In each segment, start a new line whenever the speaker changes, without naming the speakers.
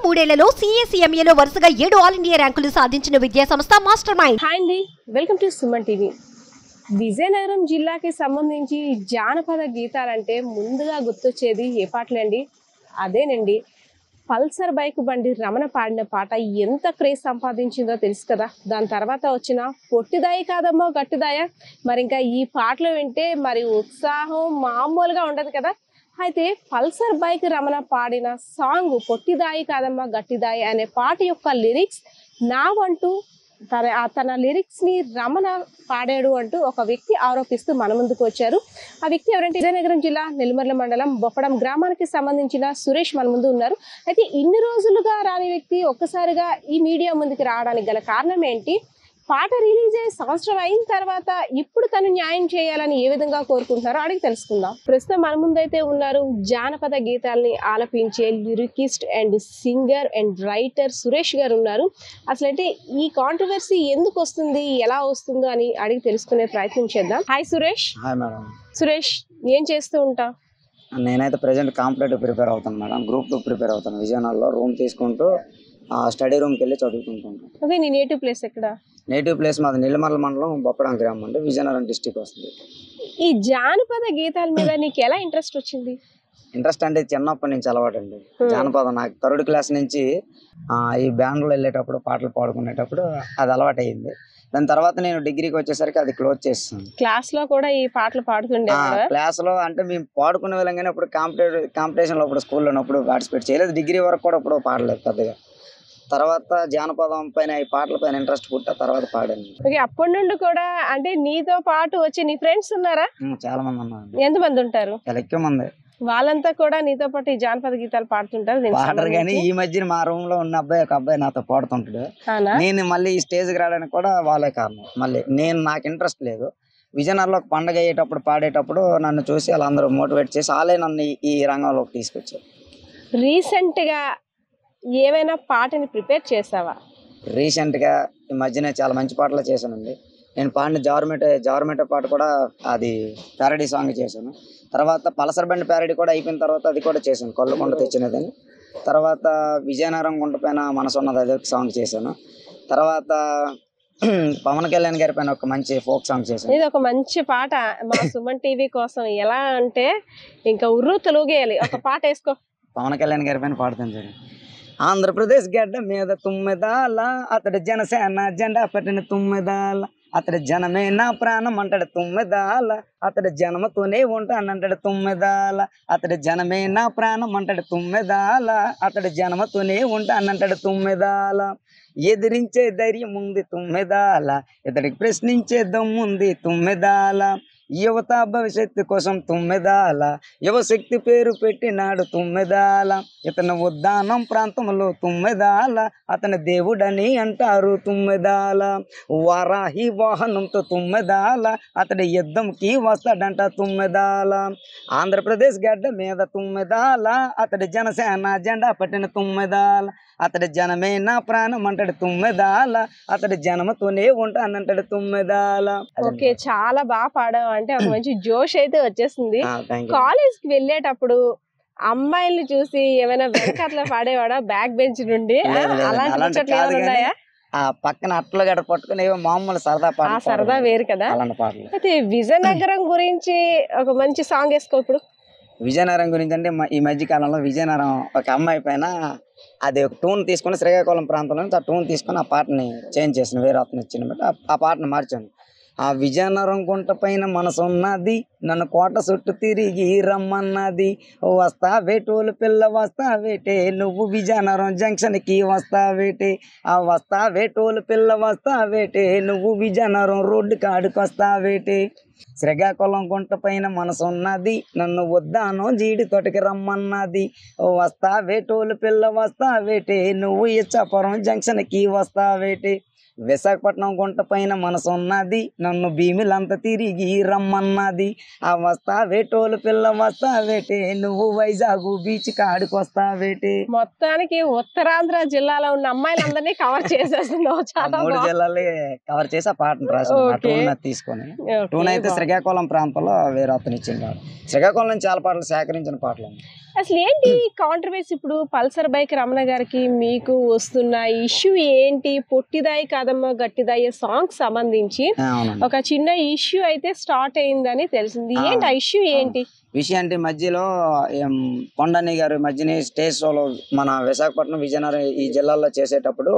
మూడేళ్లలో సీఎస్ఈఎంఏలో వరుసగా ఏడు ఆల్ ఇండియా ర్యాంకులు సాధించిన విద్యా సంస్థ మాస్టర్ మైండ్
హాయ్ అండి welcome to Suman TV Vizianagaram జిల్లాకి సంబంధించి జానపద గీతాలంటే ముందుగా గుర్తొచ్చేది ఏ పాటలండి అదేనండి పల్సర్ బైక్ బండి రమణ పాడిన పాట ఎంత క్రేజ్ సంపాదించిందో తెలుసు కదా దాని తర్వాత వచ్చిన పొట్టిదాయి కాదమ్మో గట్టిదాయ మరి ఇంకా ఈ పాటలు వింటే మరి ఉత్సాహం మామూలుగా ఉండదు కదా అయితే పల్సర్ బైక్ రమణ పాడిన సాంగ్ పొట్టిదాయి కాదమ్మా గట్టిదాయి అనే పాట యొక్క లిరిక్స్ నావంటూ తన ఆ తన లిరిక్స్ ని రమణ పాడాడు అంటూ ఒక వ్యక్తి ఆరోపిస్తూ మన ముందుకు వచ్చారు ఆ వ్యక్తి ఎవరంటే విజయనగరం జిల్లా నెల్లిమర్ల మండలం బొప్పడం గ్రామానికి సంబంధించిన సురేష్ మన ముందు ఉన్నారు అయితే ఇన్ని రోజులుగా రాని వ్యక్తి ఒక్కసారిగా ఈ మీడియా ముందుకు రావడానికి గల కారణం ఏంటి పాట రిలీజ్ అయ్యి సంవత్సరం అయిన తర్వాత ఇప్పుడు తను న్యాయం చేయాలని ఏ విధంగా కోరుకుంటున్నారో అడిగి తెలుసుకుందాం ప్రస్తుతం మన ముందైతే ఉన్నారు జానపద గీతాల్ని ఆలపించే lyricist and singer and writer Suresh garu ఉన్నారు అసలు అంటే ఈ కాంట్రవర్సీ ఎందుకు వస్తుంది ఎలా వస్తుందో అని అడిగి తెలుసుకునే ప్రయత్నం చేద్దాం hi Suresh
hi madam
Suresh ఏం చేస్తూ ఉంటావు
నేనైతే ప్రజెంట్ కాంపిటేటివ్ ప్రిపేర్ అవుతాను మేడం గ్రూప్ టూ ప్రిపేర్ అవుతాను విజయనగరంలో రూమ్ తీసుకుంటూ స్టడీ రూమ్కి వెళ్ళి చదువుకుంటుంటాను
అదే నీ నేటివ్ ప్లేస్ ఎక్కడ
నేటివ్ ప్లేస్ మాది నిల్లమర్ల మండలం బొప్పడం గ్రామం అంటే విజయనగరం డిస్టిక్ వస్తుంది
ఈ జానపద గీతాల మీద నీకు ఎలా ఇంట్రెస్ట్ వచ్చింది
ఇంట్రెస్ట్ అంటే చిన్నప్పటి నుంచి అలవాటు అండి జానపదం నాకు థర్డ్ క్లాస్ నుంచి ఆ, ఈ బ్యాండ్లో వెళ్ళేటప్పుడు పాటలు పాడుకునేటప్పుడు అది అలవాటు అయ్యింది దాని తర్వాత నేను డిగ్రీకి వచ్చేసరికి అది క్లోజ్ చేస్తాను
క్లాస్ లో కూడా ఈ పాటలు పాడుతుండేవాడు
క్లాస్ లో అంటే మేము పాడుకునే వాళ్ళం కానీ అప్పుడు కాంపిటేటివ్ కాంపిటీషన్ లో ఇప్పుడు స్కూల్లో ఉన్నప్పుడు పార్టిసిపేట్ చేయలేదు డిగ్రీ వరకు కూడా ఇప్పుడు పాడలేదు పెద్దగా తర్వాత జానపదం పైన ఈ పాటల పైన ఇంట్రెస్ట్ పుట్ట తర్వాత పాడాను
ఓకే అప్పటి నుండి కూడా అంటే నీతో పాటు వచ్చి నీ ఫ్రెండ్స్ ఉన్నారా
ఉమ్, చాలా మంది ఉన్నారు
ఎంతమంది ఉంటారు
చాలా ఎక్కువ మంది
వాళ్ళంతా కూడా నీతో పాటు ఈ జానపద గీతాలు పాడుతుంటారు దీనికి
పాడరు కానీ
సంబంధించి.
ఈ మధ్యన మా రూమ్ లో ఉన్న అబ్బాయి ఒక అబ్బాయి నాతో పాడుతుంటాడు
అవునా
నేను మళ్ళీ ఈ స్టేజ్కి రావడానికి కూడా వాళ్ళే కారణం మళ్ళీ నేను నాకు ఇంట్రెస్ట్ లేదు విజయనగరంలో ఒక పండగ అయ్యేటప్పుడు పాడేటప్పుడు నన్ను చూసి వాళ్ళందరూ మోటివేట్ చేసి వాళ్ళే నన్ను ఈ- ఈ రంగంలోకి తీసుకొచ్చారు
రీసెంట్ గా ఏమైనా పాటని ప్రిపేర్ చేసావా
రీసెంట్గా ఈ మధ్యనే చాలా మంచి పాటలు చేశానండి నేను పాడిన జారుమెట జారుమెట పాట కూడా అది ప్యారడీ సాంగ్ చేశాను తర్వాత పలసర్ బండి ప్యారడీ కూడా అయిపోయిన తర్వాత అది కూడా చేశాను కొల్లకొండ తెచ్చినదని తర్వాత విజయనగరం గుంట పైన మనసు ఉన్నది అది ఒక సాంగ్ చేశాను తర్వాత పవన్ కళ్యాణ్ గారి పైన ఒక మంచి ఫోక్ సాంగ్ చేశాను
ఇది ఒక మంచి పాట మా సుమన్ టీవీ కోసం ఎలా అంటే ఇంకా ఉర్రు తెలుగేయాలి ఒక పాట వేసుకో
పవన్ కళ్యాణ్ గారి పైన పాడుతాను చూడండి ఆంధ్రప్రదేశ్ గడ్డ మీద తుమ్మెదాల అతడు జనసేన జెండా పట్టిన తుమ్మెదాల అతడి జనమే నా ప్రాణం అంటాడు తుమ్మెదాల అతడి జనమతోనే ఉంటానంటాడు తుమ్మెదాల అతడి జనమే నా ప్రాణం అంటాడు తుమ్మెదాల అతడి జనమతోనే ఉంటానంటాడు తుమ్మెదాల ఎదిరించే ధైర్యం ఉంది తుమ్మెదాల ఇతడికి ప్రశ్నించే దమ్ముంది తుమ్మెదాల యువత భవిష్యత్తు కోసం తుమ్మెదాల యువశక్తి పేరు పెట్టినాడు తుమ్మెదాల ఇతను ఉద్దానం ప్రాంతంలో తుమ్మెదాల అతని దేవుడని అంటారు తుమ్మెదాల వారాహి వాహనంతో తుమ్మెదాల అతడి యుద్ధంకి వస్తాడంట తుమ్మెదాల ఆంధ్రప్రదేశ్ గడ్డ మీద తుమ్మెదాల అతడి జనసేన జెండా పట్టిన తుమ్మెదాల అతడి జనమే నా ప్రాణం అంటాడు తుమ్మెదాల అతడి జనమతోనే ఉంటానంటాడు తుమ్మెదాల
ఓకే చాలా బాగా పాడావు అంటే ఒక మంచి జోష్ అయితే వచ్చేసింది
థ్యాంక్
కాలేజ్ కి వెళ్ళేటప్పుడు అమ్మాయిల్ని చూసి ఏమైనా వెనకట్ల పాడేవాడా బ్యాక్ బెంచ్ నుండి ఆ,
లేదు, లేదు.
అలాంటి
అలాంటి
ముచ్చట్లు
కాదు
ఏమైనా
కానీ
ఉన్నాయా
ఆ పక్కన అట్ల గడ పట్టుకుని ఏవో మామూలు సరదా
ఆ
పాటలు
సరదా
పాడడం.
వేరు కదా
అలాంటి పాటలు
అయితే విజయనగరం గురించి ఒక మంచి సాంగ్ వేసుకో ఇప్పుడు
విజయనగరం గురించి అంటే మ- ఈ మధ్య కాలంలో విజయనగరం ఒక అమ్మాయి పైన అది ఒక టూన్ తీసుకుని శ్రీకాకుళం ప్రాంతంలో నుంచి ఆ టూన్ తీసుకొని ఆ పాటని చేంజ్ చేసిన వేరే అతను ఇచ్చిన బట్టి ఆ- ఆ పాటను మార్చాను ఆ విజయనగరం గుంట పైన మనసున్నది నన్ను కోట చుట్టూ తిరిగి రమ్మన్నది వస్తా వేటోలు పిల్ల వస్తా వేటే నువ్వు విజయనగరం జంక్షన్ కి వస్తా వేటే ఆ వస్తా వేటోలు పిల్ల వస్తా వేటే నువ్వు విజయనగరం రోడ్డు కాడికి వస్తా వేటే శ్రీకాకుళం గుంట పైన మనసున్నది నన్ను వద్దాను జీడి తోటకి రమ్మన్నది ఓ వస్తా వేటోలు పిల్ల వస్తా వేటే నువ్వు ఇచ్చాపురం జంక్షన్ కి వస్తా వేటే విశాఖపట్నం గుంట పైన మనసున్నది నన్ను భీమిలంతా తిరిగి రమ్మన్నది ఆ వస్తా వేటోలు పిల్ల వస్తా వేటే నువ్వు వైజాగ్ బీచ్ కాడికి వస్తా వేటే
మొత్తానికి ఉత్తరాంధ్ర జిల్లాలో ఉన్న అమ్మాయిలందరినీ కవర్ చేసేస్తున్నావు
ఆ
చాలా
మూడు
బాగా.
జిల్లాలే కవర్ చేసి ఆ పాటను రాసాను ఆ
Okay.
టూన్ అది తీసుకొని
Okay,
టూన్ అయితే
బాగుంది.
శ్రీకాకుళం ప్రాంతంలో వేరే అతను ఇచ్చింది శ్రీకాకుళం నుంచి చాలా పాటలు సేకరించిన పాటలు ఉన్నాయి.
అసలు ఏంటి కాంట్రవర్సీ ఇప్పుడు పల్సర్ బైక్ రమణ గారికి మీకు వస్తున్న ఇష్యూ ఏంటి పొట్టిదాయి కాదమ్మ గట్టిదాయి సాంగ్ సంబంధించి
ఆ, అవునండి
ఒక చిన్న ఇష్యూ అయితే స్టార్ట్ అయిందని తెలిసింది
ఆ.
ఏంటి ఆ ఇష్యూ ఏంటి
విషయం అంటే మధ్యలో ఏం, కొండని గారు మధ్యని స్టేజ్ షోలో మన విశాఖపట్నం విజయనగరం ఈ జిల్లాల్లో చేసేటప్పుడు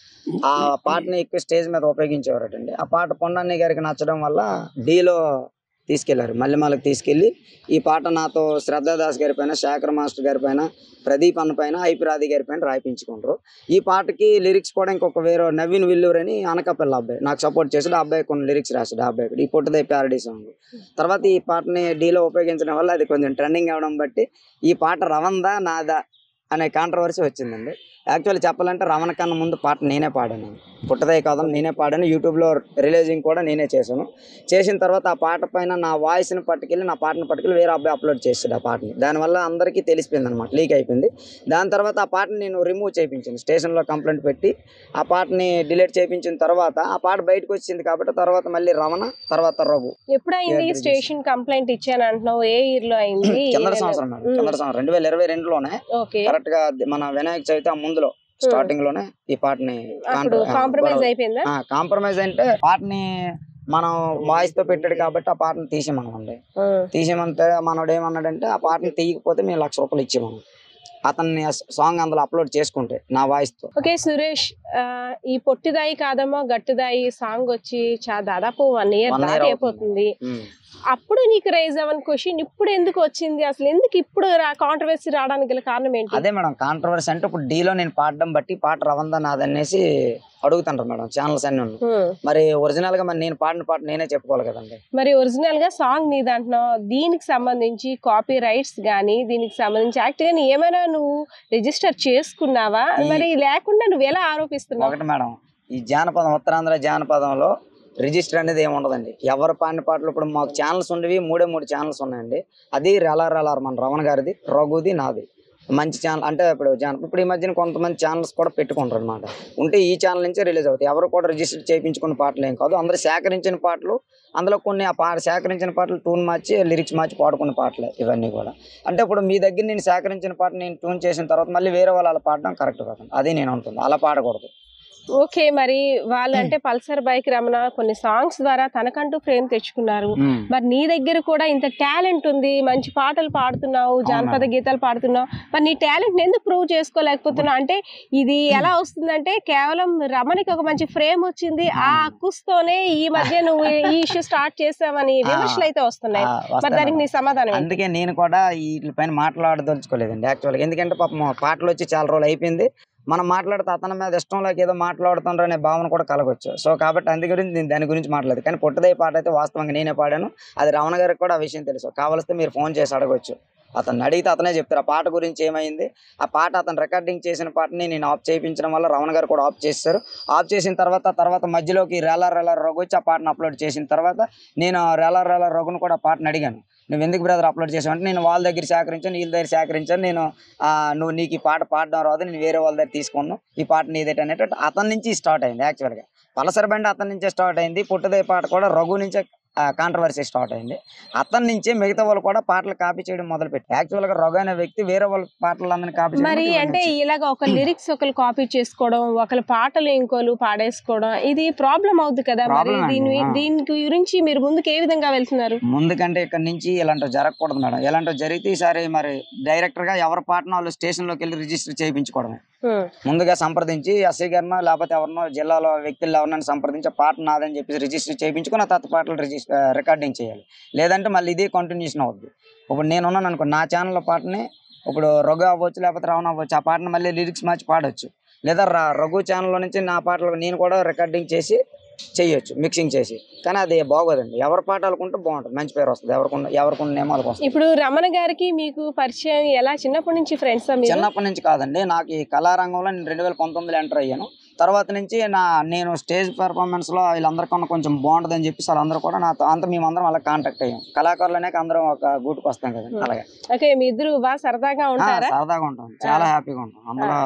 ఆ పాటని ఎక్కువ స్టేజ్ మీద ఉపయోగించేవారటండి ఆ పాట కొండని గారికి నచ్చడం వల్ల డీలో తీసుకెళ్లారు మల్లెమాలకు తీసుకెళ్లి ఈ పాట నాతో శ్రద్ధాదాస్ గారి పైన శేఖర్ మాస్టర్ గారి పైన ప్రదీప్ అన్న పైన ఐపి రాధి గారి పైన రాయిపించుకుంటారు ఈ పాటకి లిరిక్స్ కూడా ఇంకొక వేరే నవీన్ విల్లూర్ అని అనకాపల్లి అబ్బాయి నాకు సపోర్ట్ చేసాడు ఆ అబ్బాయి కొన్ని లిరిక్స్ రాశాడు ఆ అబ్బాయి ఈ పొట్టుదే ప్యారడీ సాంగ్ తర్వాత ఈ పాటని డీలో ఉపయోగించడం వల్ల అది కొంచెం ట్రెండింగ్ అవడం బట్టి ఈ పాట రవందా నాదా అనే కాంట్రవర్సీ వచ్చిందండి యాక్చువల్లీ చెప్పాలంటే రమణ కన్నా ముందు పాట నేనే పాడాను పుట్టదే కాదని నేనే పాడాను యూట్యూబ్లో రిలీజింగ్ కూడా నేనే చేశాను చేసిన తర్వాత ఆ పాట పైన నా వాయిస్ని పట్టుకెళ్ళి నా పాటను పట్టుకెళ్ళి వేరే అబ్బాయి అప్లోడ్ చేసాడు ఆ పాటని దానివల్ల అందరికీ తెలిసిపోయింది అనమాట లీక్ అయిపోయింది దాని తర్వాత ఆ పాటని నేను రిమూవ్ చేయించాను స్టేషన్లో కంప్లైంట్ పెట్టి ఆ పాటని డిలీట్ చేయించిన తర్వాత ఆ పాట బయటకు వచ్చింది కాబట్టి తర్వాత మళ్ళీ రమణ తర్వాత రఘు
ఎప్పుడైంది
Yeah,
స్టేషన్ కంప్లైంట్ ఇచ్చాను అంటున్నావు ఏ ఇయర్ లో అయింది
కింద సంవత్సరం మేడం కింద సంవత్సరం రెండు వేల ఇరవై రెండులోనే
ఓకే
కరెక్ట్ గా మన వినాయక చవితి ఆ ముందులో స్టార్టింగ్ లోనే ఈ పాటని
అప్పుడు కాంప్రమైజ్ అయిపోయిందా
కాంప్రమైజ్ అంటే పాటని మనం వాయిస్ తో పెట్టాడు కాబట్టి ఆ పాటను తీసేమనండి
ఆ.
తీసేమంటే మనోడు ఏమన్నాడంటే ఆ పాటను తీయకపోతే మేము లక్ష రూపాయలు ఇచ్చేమను అతన్ని సాంగ్ అందులో అప్లోడ్ చేసుకుంటే నా వాయిస్ తో
ఓకే సురేష్ ఆ, ఈ పొట్టిదాయి కాదమ్మా గట్టిదాయి సాంగ్ వచ్చి చా దాదాపు వన్ ఇయర్
One year
దాటి
అవుతుంది.
అయిపోతుంది
ఉమ్.
అప్పుడు నీకు రైజ్ అవ్వని క్వశ్చన్ ఇప్పుడు ఎందుకు వచ్చింది అసలు ఎందుకు ఇప్పుడు కాంట్రవర్సీ రావడానికి గల కారణం ఏంటి
అదే మేడం కాంట్రవర్సీ అంటే ఇప్పుడు డీలో నేను పాడడం బట్టి పాట రవందా నాదనేసి అడుగుతుంటారు మేడం ఛానల్స్ అన్ని ఉన్నాయి.
హ్మ్.
మరి ఒరిజినల్ గా మరి నేను పాడిన పాట నేనే చెప్పుకోవాలి కదండి
మరి ఒరిజినల్ గా సాంగ్ నీ దాంట్లో దీనికి సంబంధించి కాపీ రైట్స్ గానీ దీనికి సంబంధించి యాక్ట్ గా ఏమైనా నువ్వు రిజిస్టర్ చేసుకున్నావా
ఈ-
మరి లేకుండా నువ్వు ఎలా ఆరోపిస్తున్నావు
ఒకటి మేడం ఈ జానపదం ఉత్తరాంధ్ర జానపదంలో రిజిస్టర్ అనేది ఏమి ఉండదండి ఎవరు పాడిన పాటలు ఇప్పుడు మాకు ఛానల్స్ ఉండేవి మూడే మూడు ఛానల్స్ ఉన్నాయండి అది రెలార్ రెలార్ మన రమణ గారిది రఘుది నాది మంచి ఛానల్ అంటే ఇప్పుడు జాన ఇప్పుడు ఈ మధ్యన కొంతమంది ఛానల్స్ కూడా పెట్టుకుంటారు అనమాట ఉంటే ఈ ఛానల్ నుంచే రిలీజ్ అవుతాయి ఎవరు కూడా రిజిస్టర్ చేయించుకున్న పాటలు ఏం కాదు అందరూ సేకరించిన పాటలు అందులో కొన్ని ఆ పాట సేకరించిన పాటలు ట్యూన్ మార్చి లిరిక్స్ మార్చి పాడుకున్న పాటలే ఇవన్నీ కూడా అంటే ఇప్పుడు మీ దగ్గర నేను సేకరించిన పాట నేను ట్యూన్ చేసిన తర్వాత మళ్ళీ వేరే వాళ్ళు అలా పాడడం కరెక్ట్ కాదు అది నేను ఉంటుంది అలా పాడకూడదు
ఓకే మరి వాళ్ళు అంటే పల్సర్ బైక్ రమణ కొన్ని సాంగ్స్ ద్వారా తనకంటూ ఫ్రేమ్ తెచ్చుకున్నారు మరి నీ దగ్గర కూడా ఇంత టాలెంట్ ఉంది మంచి పాటలు పాడుతున్నావు జానపద గీతాలు పాడుతున్నావు మరి నీ టాలెంట్ ఎందుకు ప్రూవ్ చేసుకోలేకపోతున్నావు అంటే ఇది ఎలా వస్తుందంటే కేవలం రమణికి ఒక మంచి ఫ్రేమ్ వచ్చింది ఆ కుస్తోనే ఈ మధ్య నువ్వు ఈ ఇష్యూ స్టార్ట్ చేసావని విమర్శలు అయితే వస్తున్నాయి
ఆ,
మరి
వస్తాయి
దానికి నీ సమాధానం ఏంటి?
అందుకే నేను కూడా వీటిపైన మాట్లాడదలుచుకోలేదండి యాక్చువల్గా ఎందుకంటే పాపం పాటలు వచ్చి చాలా రోజులు అయిపోయింది మనం మాట్లాడితే అతని మీద ఇష్టం లేక ఏదో మాట్లాడుతుండ్రు అనే భావన కూడా కలగొచ్చు సో కాబట్టి అందు గురించి నేను దాని గురించి మాట్లాడదు కానీ పుట్టదే పాట అయితే వాస్తవంగా నేనే పాడాను అది రమణ గారికి కూడా ఆ విషయం తెలుసు కావలిస్తే మీరు ఫోన్ చేసి అడగొచ్చు అతన్ని అడిగితే అతనే చెప్తారు ఆ పాట గురించి ఏమైంది ఆ పాట అతను రికార్డింగ్ చేసిన పాటని నేను ఆఫ్ చేయించడం వల్ల రమణ గారు కూడా ఆఫ్ చేస్తారు ఆఫ్ చేసిన తర్వాత తర్వాత మధ్యలోకి రేలార్ రేలార్ రఘు వచ్చి ఆ పాటను అప్లోడ్ చేసిన తర్వాత నేను రేలార్ రేలార్ రఘును కూడా ఆ పాటను అడిగాను నువ్వు ఎందుకు బ్రదర్ అప్లోడ్ చేసావు అంటే నేను వాళ్ళ దగ్గర సేకరించాను వీళ్ళ దగ్గర సేకరించాను నేను ఆ, నువ్వు నీకు ఈ పాట పాడడం రాదు నేను వేరే వాళ్ళ దగ్గర తీసుకున్నాను ఈ పాట నీదేట అనేటట్టు అతని నుంచి స్టార్ట్ అయింది యాక్చువల్గా పలసర బండి అతని నుంచే స్టార్ట్ అయింది పుట్టదే పాట కూడా రఘు నుంచే కాంట్రవర్సీ స్టార్ట్ అయింది అతని నుంచే మిగతా వాళ్ళు కూడా పాటలు కాపీ చేయడం మొదలుపెట్టి యాక్చువల్గా రఘు అనే వ్యక్తి వేరే వాళ్ళ పాటలందరినీ కాపీ చేయడం
మరి
ఇవన్నీ
అంటే
వచ్చాయి.
ఇలాగ ఒక లిరిక్స్ ఒకరు కాపీ చేసుకోవడం ఒకరి పాటలు ఇంకోలు పాడేసుకోవడం ఇది ప్రాబ్లం అవుతుంది కదా మరి
Problem అండి,
దీని
ఆ.
దీని గురించి మీరు ముందుకు ఏ విధంగా వెళ్తున్నారు
ముందుకంటే ఇక్కడ నుంచి ఇలాంటివి జరగకూడదు మేడం ఇలాంటివి జరిగితే ఈసారి మరి డైరెక్టర్ గా ఎవరి పాటను వాళ్ళు స్టేషన్లోకి వెళ్ళి రిజిస్టర్ చేయించుకోవడమే
హ్మ్.
ముందుగా సంప్రదించి ఎస్ఐ గారినో లేకపోతే ఎవరినో జిల్లాలో వ్యక్తులు ఎవరినైనా సంప్రదించి ఆ పాట నాదని చెప్పేసి రిజిస్టర్ చేయించుకుని ఆ తత్త పాటలు రిజిస్టర్ రికార్డింగ్ చేయాలి లేదంటే మళ్ళీ ఇదే కంటిన్యూషన్ అవుద్ది ఇప్పుడు నేను ఉన్నాను అనుకో నా ఛానల్లో పాటని ఇప్పుడు రఘు అవ్వచ్చు లేకపోతే రావణ అవ్వచ్చు ఆ పాటను మళ్ళీ లిరిక్స్ మార్చి పాడొచ్చు లేదా రా- రఘు ఛానల్లో నుంచి నా పాటలు నేను కూడా రికార్డింగ్ చేసి చేయొచ్చు మిక్సింగ్ చేసి కానీ అది బాగోదండి ఎవరి పాట అనుకుంటే బాగుంటుంది మంచి పేరు వస్తుంది ఎవరికి ఎవరికి నేమో వాళ్ళకి వస్తుంది
ఇప్పుడు రమణ గారికి మీకు పరిచయం ఎలా చిన్నప్పటి నుంచి ఫ్రెండ్స్ మీరు
చిన్నప్పటి నుంచి కాదండి నాకు ఈ కళారంగంలో నేను రెండు వేల పంతొమ్మిదిలో ఎంటర్ అయ్యాను తర్వాత నుంచి నా నేను స్టేజ్ పెర్ఫార్మెన్స్ లో వీళ్ళందరికన్నా కొంచెం బాగుంటుందని చెప్పి వాళ్ళందరూ కూడా నాతో అంత మేమందరం అలా కాంటాక్ట్ అయ్యాం కళాకారులనే అందరం ఒక గూటుకు వస్తాం కదండి అలాగే
ఓకే మీ ఇద్దరు బాగా సరదాగా
ఆ,
ఉంటారా
సరదాగా ఉంటాం చాలా హ్యాపీగా ఉంటాం అందులో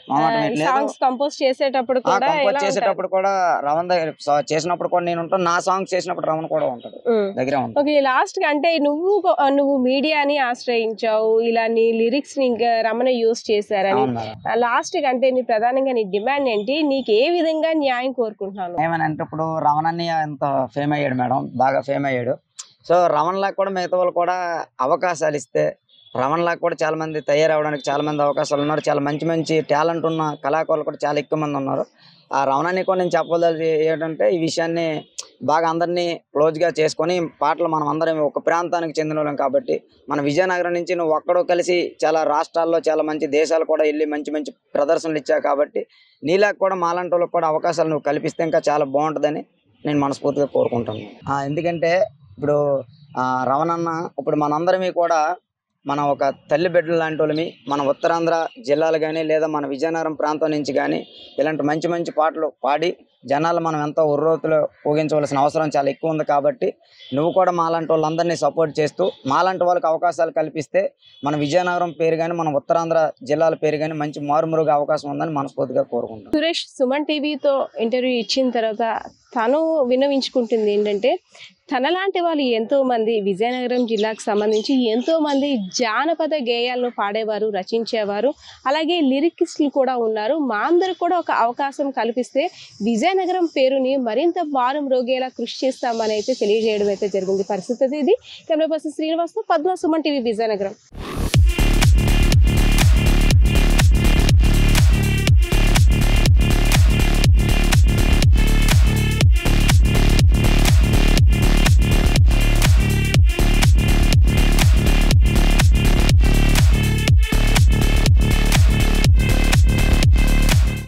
మొహమాటం ఏం లేదు
సాంగ్స్ కంపోజ్ చేసేటప్పుడు
ఆ
కూడా
కంపోజ్
ఎలా
చేసేటప్పుడు కూడా రమణ దగ్గర సో- చేసినప్పుడు కూడా నేను ఉంటాను నా సాంగ్స్ చేసినప్పుడు రమణ కూడా ఉంటాడు దగ్గరే ఉంటాడు
ఓకే లాస్ట్ కి అంటే నువ్వు కొ- నువ్వు మీడియాని ఆశ్రయించావు ఇలా నీ లిరిక్స్ ని ఇంకా రమణ యూస్ చేశారని
అవును మేడం
లాస్ట్ కి అంటే నీ ప్రధానంగా నీ డిమాండ్ ఏంటి నీకు ఏ విధంగా న్యాయం కోరుకుంటున్నాను
ఏమని అంటే ఇప్పుడు రమణని ఎంత ఫేమ్ అయ్యాడు మేడం బాగా ఫేమ్ అయ్యాడు సో రమణలా కూడా మిగతా వాళ్ళు కూడా అవకాశాలు ఇస్తే రమణలా కూడా చాలా మంది తయారవడానికి చాలా మంది అవకాశాలు ఉన్నారు చాలా మంచి మంచి టాలెంట్ ఉన్న కళాకారులు కూడా చాలా ఎక్కువ మంది ఉన్నారు ఆ రమణని కూడా నేను చెప్పదలది ఏంటంటే ఈ విషయాన్ని బాగా అందరినీ క్లోజ్గా చేసుకొని పాటలు మనం అందరం ఒక ప్రాంతానికి చెందిన వాళ్ళం కాబట్టి మన విజయనగరం నుంచి నువ్వు ఒక్కడో కలిసి చాలా రాష్ట్రాల్లో చాలా మంచి దేశాలు కూడా వెళ్ళి మంచి మంచి ప్రదర్శనలు ఇచ్చావు కాబట్టి నీలా కూడా మాలాంటి వాళ్ళకి కూడా అవకాశాలు నువ్వు కల్పిస్తే ఇంకా చాలా బాగుంటుందని నేను మనస్ఫూర్తిగా కోరుకుంటున్నాను ఆ, ఎందుకంటే ఇప్పుడు ఆ, రమణన్న ఇప్పుడు మనందరమీ కూడా మన ఒక తల్లి బిడ్డలు లాంటి వాళ్ళమి మన ఉత్తరాంధ్ర జిల్లాలు కానీ లేదా మన విజయనగరం ప్రాంతం నుంచి కానీ ఇలాంటి మంచి మంచి పాటలు పాడి జనాలు మనం ఎంతో ఉర్రోతులు ఊగించవలసిన అవసరం చాలా ఎక్కువ ఉంది కాబట్టి నువ్వు కూడా మాలాంటి వాళ్ళందరినీ సపోర్ట్ చేస్తూ మాలాంటి వాళ్ళకి అవకాశాలు కల్పిస్తే మన విజయనగరం పేరు కానీ మన ఉత్తరాంధ్ర జిల్లాల పేరు కానీ మంచి మారుమరుగు అవకాశం ఉందని మనస్ఫూర్తిగా కోరుకుంటున్నాను
సురేష్ సుమన్ టీవీతో ఇంటర్వ్యూ ఇచ్చిన తర్వాత తను విన్నవించుకుంటుంది ఏంటంటే తనలాంటి వాళ్ళు ఎంతో మంది విజయనగరం జిల్లాకు సంబంధించి ఎంతో మంది జానపద గేయాలను పాడేవారు రచించేవారు అలాగే లిరికిస్టులు కూడా ఉన్నారు మా అందరికి కూడా ఒక అవకాశం కల్పిస్తే విజయనగరం పేరుని మరింత వారం రోగేలా కృషి చేస్తామని అయితే తెలియజేయడం అయితే జరిగింది పరిస్థితి ఇది camera person Srinivas Padma Suman TV Vizianagaram